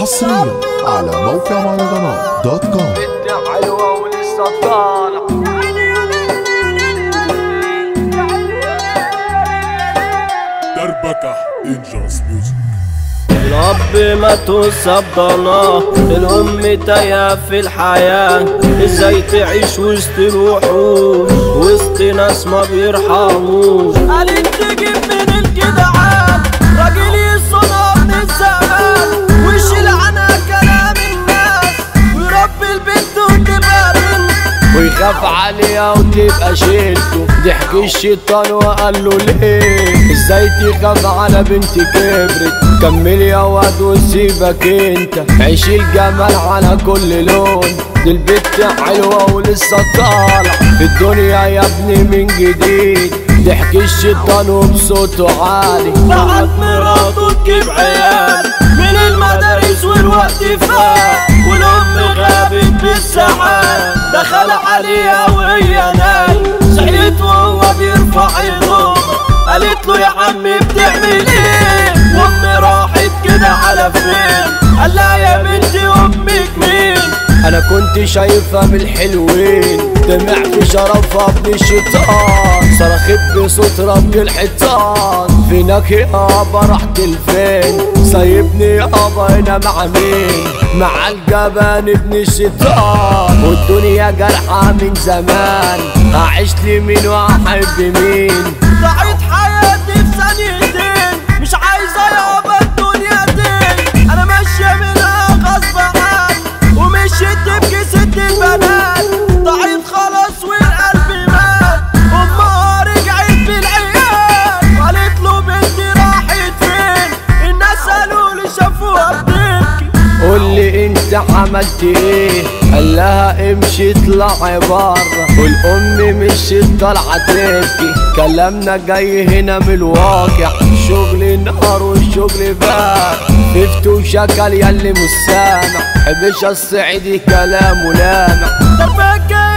حصريا على موقع مهرجانات دوت كوم بنت حلوة ولسه طالع دربكة انجلز ميوزك الأب ما توصى بضناه الأم تايه في الحياة ازاي تعيش وسط الوحوش وسط ناس ما بيرحموش قالت تجيب من الجدعان راجل يصنع من الزمان ويشيل عنها كلام الناس ويربي البنت وتبقى بنت ويخاف عليها وتبقى شيلته ضحك الشيطان وقال له ليه ازاي تخاف على بنت كبرت كمل يا واد وسيبك انت عيش الجمال على كل لون دي البت حلوة ولسه طالع في الدنيا يا ابني من جديد ضحك الشيطان وبصوته عالي بعد مراته تجيب عيال من المدارس والوقت فات والام غابت بالساعات دخل عليها وهي نايم صحيت وهو بيرفع النور قالت له يا عمي بتعمل ايه وامي راحت كده على فين قال لها يا بنتي امك مين انا كنت شايفها من الحلوين دمع في شرفها ابن الشيطان صرخت بصوت رب الحيطان فينك يابا رحت لفين سايبني يابا هنا مع مين مع الجبان ابن الشيطان والدنيا جرحة من زمان هعيش لي مين واحب مين ضاعت حياتي في ثانيتين مش عايزة يابا الدنيا دي انا ماشية منها غصب عني ومشيت تبكي ست البنات ضاعت خلاص والقلب مات امها رجعت بالعيال قالت له بنتي راحت فين الناس قالوا لي شافوها بتبكي قول لي انت عملت ايه قال لها امشي اطلعي بره والام مشيت طالعه تبكي كلامنا جاي هنا من الواقع شغل نار والشغل بقى ففت وشكل ياللي مش سامع حبش الصعيدي كلامه لامع دربكة